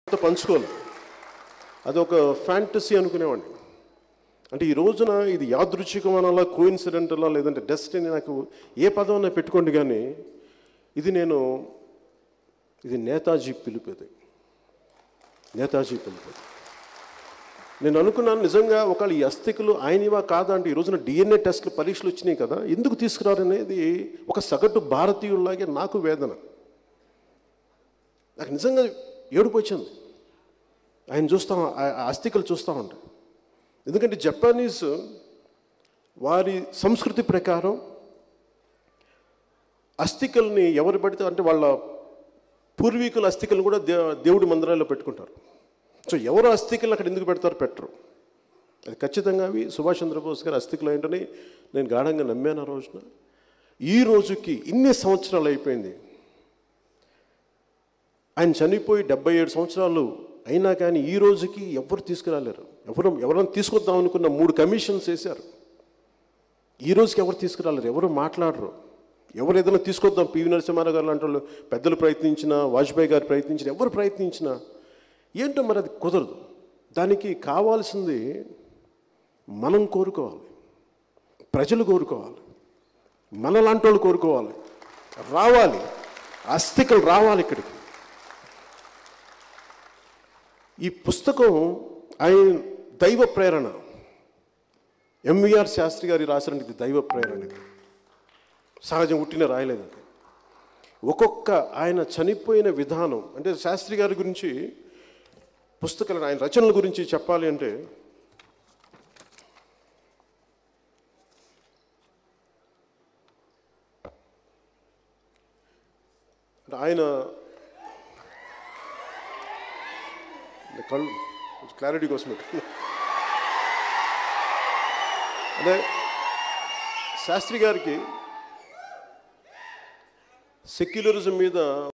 పంచుకోవాలి అది ఒక ఫ్యాంటసీ అనుకునేవాడిని అంటే ఈ రోజున ఇది యాదృచ్ఛికం అనాలా కోయిన్సిడెంటలా లేదంటే డెస్టినీ నాకు ఏ పదం అన్నా పెట్టుకోండి కానీ ఇది నేను ఇది నేతాజీ పిలుపు ఇది నేతాజీ పిలుపు నేను అనుకున్నాను నిజంగా ఒకవేళ ఈ అస్థికలు ఆయనవా కాదా అంటే ఈ రోజున డిఎన్ఏ టెస్ట్లు పరీక్షలు వచ్చినాయి కదా ఎందుకు తీసుకురారనేది ఒక సగటు భారతీయుల్లాగే నాకు వేదన నాకు నిజంగా ఏడుపు వచ్చింది ఆయన చూస్తా ఆ ఆ అస్థికలు చూస్తూ ఉంటాయి ఎందుకంటే జపానీస్ వారి సంస్కృతి ప్రకారం అస్థికల్ని ఎవరు పడితే అంటే వాళ్ళ పూర్వీకుల అస్థికలను కూడా దే దేవుడి మందిరాల్లో పెట్టుకుంటారు సో ఎవరు అస్థికలు అక్కడ ఎందుకు పెడతారు పెట్టరు అది ఖచ్చితంగా అవి సుభాష్ చంద్రబోస్ గారి అస్థికలు ఏంటని నేను గాఢంగా నమ్మాను ఆ రోజున ఈ రోజుకి ఇన్ని సంవత్సరాలు అయిపోయింది ఆయన చనిపోయి డెబ్బై ఏడు సంవత్సరాలు అయినా కానీ ఈ రోజుకి ఎవరు తీసుకురాలేరు ఎవరు ఎవరైనా తీసుకొద్దాం అనుకున్న మూడు కమిషన్స్ వేశారు ఈ రోజుకి ఎవరు తీసుకురాలేరు ఎవరు మాట్లాడరు ఎవరు ఏదైనా తీసుకొద్దాం పివి నరసింహారావు గారు లాంటి వాళ్ళు పెద్దలు ప్రయత్నించినా వాజ్పేయి గారు ప్రయత్నించినా ఎవరు ప్రయత్నించినా ఏంటో మరి అది కుదరదు దానికి కావాల్సింది మనం కోరుకోవాలి ప్రజలు కోరుకోవాలి మనలాంటి వాళ్ళు కోరుకోవాలి రావాలి అస్థికలు రావాలి ఇక్కడికి ఈ పుస్తకం ఆయన దైవ ప్రేరణ ఎంవిఆర్ శాస్త్రి గారి రాసిన ఇది దైవ ప్రేరణ ఇది సహజం ఉట్టిన రాయలేదు అది ఒక్కొక్క ఆయన చనిపోయిన విధానం అంటే శాస్త్రి గారి గురించి పుస్తకాలు ఆయన రచనల గురించి చెప్పాలి అంటే అంటే ఆయన కళ్ళు కొంచెం క్లారిటీ కోసం పెట్టు. అదే శాస్త్రి గారికి సెక్యులరిజం మీద